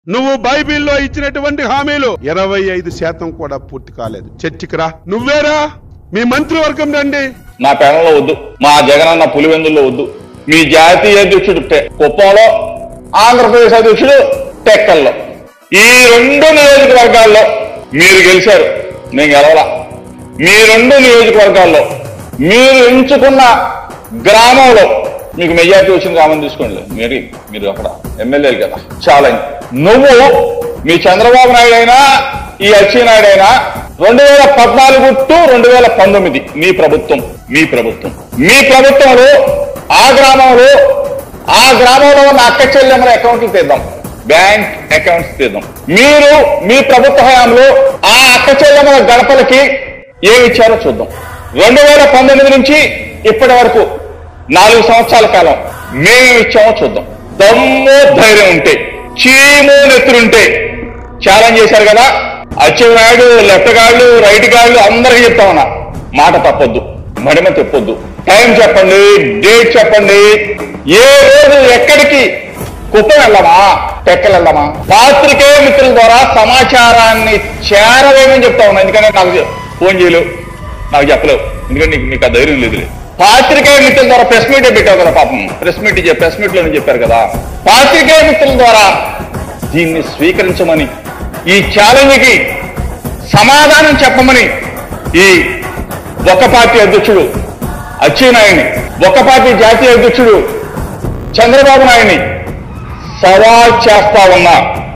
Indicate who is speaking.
Speaker 1: నువ్వు బైబిల్లో ఇచ్చినటువంటి హామీలు ఇరవై ఐదు శాతం కూడా పూర్తి కాలేదు చర్చికి రా నువ్వేరా మీ మంత్రివర్గం రండి
Speaker 2: నా పెనంలో వద్దు మా జగనన్న పులివెందుల్లో వద్దు మీ జాతీయ అధ్యక్షుడు టె- కుప్పంలో ఆంధ్రప్రదేశ్ అధ్యక్షుడు టెక్కల్లో ఈ రెండు నియోజకవర్గాల్లో మీరు గెలిచారు నేను గెలవలా మీ రెండు నియోజకవర్గాల్లో మీరు ఎంచుకున్న గ్రామంలో మీకు మెజార్టీ వచ్చిన గ్రామం తీసుకోండి మీరు మీరు అక్కడ ఎమ్మెల్యేలు కదా చాలా నువ్వు మీ చంద్రబాబు నాయుడు అయినా ఈ అచ్చెన్నాయుడు అయినా రెండు వేల పద్నాలుగు టు రెండు వేల పంతొమ్మిది మీ ప్రభుత్వం మీ ప్రభుత్వం మీ ప్రభుత్వంలో ఆ గ్రామంలో ఆ గ్రామంలో ఉన్న అక్క చెల్లెమ్మల అకౌంట్లు తీద్దాం బ్యాంక్ అకౌంట్స్ తీద్దాం మీరు మీ ప్రభుత్వ హయాంలో ఆ అక్క చెల్లెమ్మల గడపలకి ఏమి ఇచ్చారో చూద్దాం రెండు వేల పంతొమ్మిది నుంచి ఇప్పటి వరకు నాలుగు సంవత్సరాల కాలం మేము ఇచ్చామో చూద్దాం దమ్ము ధైర్యం ఉంటే చీము నెత్తురుంటే ఛాలెంజ్ చేశారు కదా అచ్చెన్నాయుడు లెఫ్ట్ గాళ్ళు రైట్ గాళ్ళు అందరికీ చెప్తామన్నా మాట తప్పొద్దు మడిమ తెప్పొద్దు టైం చెప్పండి డేట్ చెప్పండి ఏ రోజు ఎక్కడికి కుప్పం వెళ్ళమా టెక్కలు వెళ్ళమా పాత్రికేయ మిత్రుల ద్వారా సమాచారాన్ని చేరవేమని చెప్తా ఉన్నా ఎందుకంటే నాకు ఫోన్ చేయలేవు నాకు చెప్పలేవు ఎందుకంటే నీకు మీకు ఆ ధైర్యం లేదులే పాత్రికేయ మిత్రుల ద్వారా ప్రెస్ మీట్ పెట్టావు కదా పాపం ప్రెస్ మీట్ ప్రెస్ మీట్ లోనే చెప్పారు కదా పాత్రికేయ మిత్రుల ద్వారా దీన్ని స్వీకరించమని ఈ ఛాలెంజ్ కి సమాధానం చెప్పమని ఈ ఒక పార్టీ అధ్యక్షుడు అచ్చెన్నాయుడిని ఒక పార్టీ జాతీయ అధ్యక్షుడు చంద్రబాబు నాయుడిని సవాల్ చేస్తా ఉన్నా